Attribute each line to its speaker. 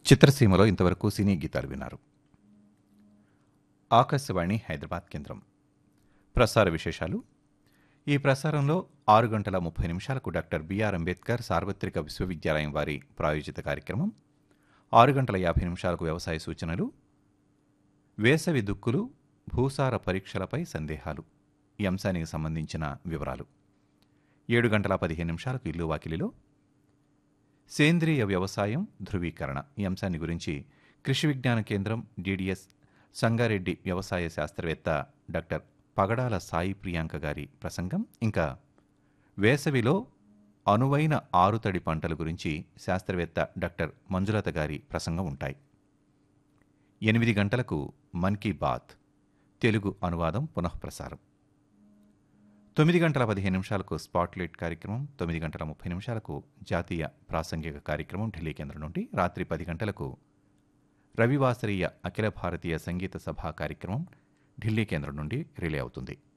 Speaker 1: చిత్రసీమలో ఇంతవరకు సినీ గీతాలు విన్నారు ఆకాశవాణి హైదరాబాద్ కేంద్రం ప్రసార విశేషాలు ఈ ప్రసారంలో ఆరు గంటల ముప్పై నిమిషాలకు డాక్టర్ బిఆర్ అంబేద్కర్ సార్వత్రిక విశ్వవిద్యాలయం వారి ప్రాయోజిత కార్యక్రమం ఆరు గంటల యాభై నిమిషాలకు వ్యవసాయ సూచనలు వేసవి దుక్కులు భూసార పరీక్షలపై సందేహాలు ఈ అంశానికి సంబంధించిన వివరాలు ఏడు గంటల పదిహేను నిమిషాలకు ఇల్లు వాకిలిలో సేంద్రియ వ్యవసాయం ధృవీకరణ ఈ అంశాన్ని గురించి కృషి విజ్ఞాన కేంద్రం డిడిఎస్ సంగారెడ్డి వ్యవసాయ శాస్త్రవేత్త డాక్టర్ పగడాల సాయి ప్రియాంక గారి ప్రసంగం ఇంకా వేసవిలో అనువైన ఆరుతడి పంటల గురించి శాస్త్రవేత్త డాక్టర్ మంజులత గారి ప్రసంగం ఉంటాయి ఎనిమిది గంటలకు మన్ కీ బాత్ తెలుగు అనువాదం పునఃప్రసారం తొమ్మిది గంటల పదిహేను నిమిషాలకు స్పాట్లైట్ కార్యక్రమం తొమ్మిది గంటల ముప్పై నిమిషాలకు జాతీయ ప్రాసంగిక కార్యక్రమం ఢిల్లీ కేంద్రం నుండి రాత్రి పది గంటలకు రవివాసరీయ అఖిల భారతీయ సంగీత సభ కార్యక్రమం ఢిల్లీ కేంద్రం నుండి రిలే అవుతుంది